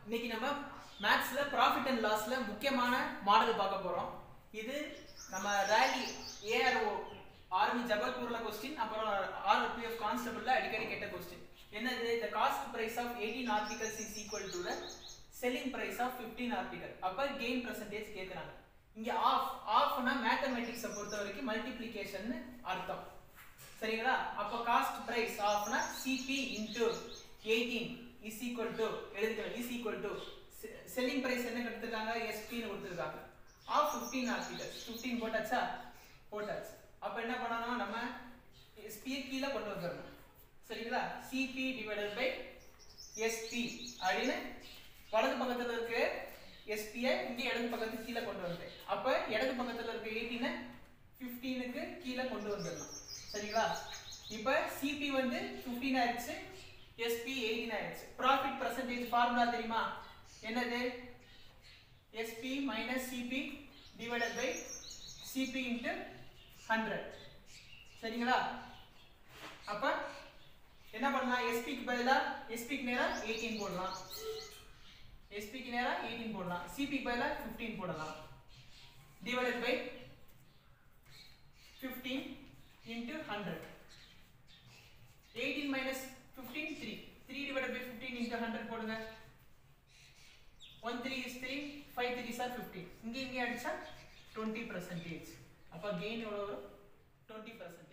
இன்னைக்கு நம்ம மேத்ஸ்ல profit and லாஸ்ல முக்கியமான மாடல் பார்க்க போறோம் இது நம்ம ரேலி ஏஆர்ஓ ஆர்மி ஜபல்பூர்ல கொஸ்டின் அப்புறம் ஆர்பிஎஃப் கான்ஸ்டபிள்ல அடிக்கடி கேட்ட கொஸ்டின் என்னது the cost price of 18 articles is equal to the selling price of 15 article அப்ப கெயின் பர்சன்டேஜ் கேக்குறாங்க இங்க ஆஃப் ஆஃப்னா மேத்தமெட்டிக்ஸை பொறுத்த வரைக்கும் மல்டிப்ளிகேஷன் அர்த்தம் சரிங்களா அப்போ காஸ்ட் பிரைஸ் ஆஃப்னா CP into eighteen is equal to எழுதிக்கலாம் is equal to selling price என்ன கொடுத்துருக்காங்க எஸ்பின்னு கொடுத்துருக்காங்க ஆஃப் ஃபிஃப்டீன் ஆர்டிகல்ஸ் ஃபிஃப்டீன் போட்டாச்சா போட்டாச்சு அப்போ என்ன பண்ணணும் நம்ம எஸ்பியை கீழே கொண்டு வந்துடணும் சரிங்களா சிபி டிவைடட் பை எஸ்பி அப்படின்னு வலது பக்கத்தில் இருக்க எஸ்பியை இங்கே இடது பக்கத்துக்கு கீழே கொண்டு வந்துட்டேன் அப்போ இடது பக்கத்தில் இருக்க எயிட்டீனை ஃபிஃப்டீனுக்கு கீழே கொண்டு வந்துடலாம் சரிங்களா இப்போ சிபி வந்து ஃபிஃப்டீன் ஆயிடுச்சு எஸ்பி எயிட்டீன் ஆயிடுச்சு ப்ராஃபிட் பர்சன்டேஜ் ஃபார்முலா தெரியுமா என்னது SP minus CP divided by CP into hundred சரிங்களா அப்போ என்ன பண்ணலாம் எஸ்பிக்கு பதிலாக எஸ்பிக்கு நேராக எயிட்டீன் போடலாம் எஸ்பிக்கு நேராக எயிட்டீன் போடலாம் சிபிக்கு பதிலாக ஃபிஃப்டீன் போடலாம் divided by fifteen into hundred eighteen minus fifteen three three divided by fifteen into hundred போடுங்க one three is three five three sir fifteen இங்கே இங்கே அடிச்சா டுவெண்ட்டி பர்சன்டேஜ் அப்போ கெயின் எவ்வளோ வரும் டுவெண்ட்டி பர்சன்டேஜ்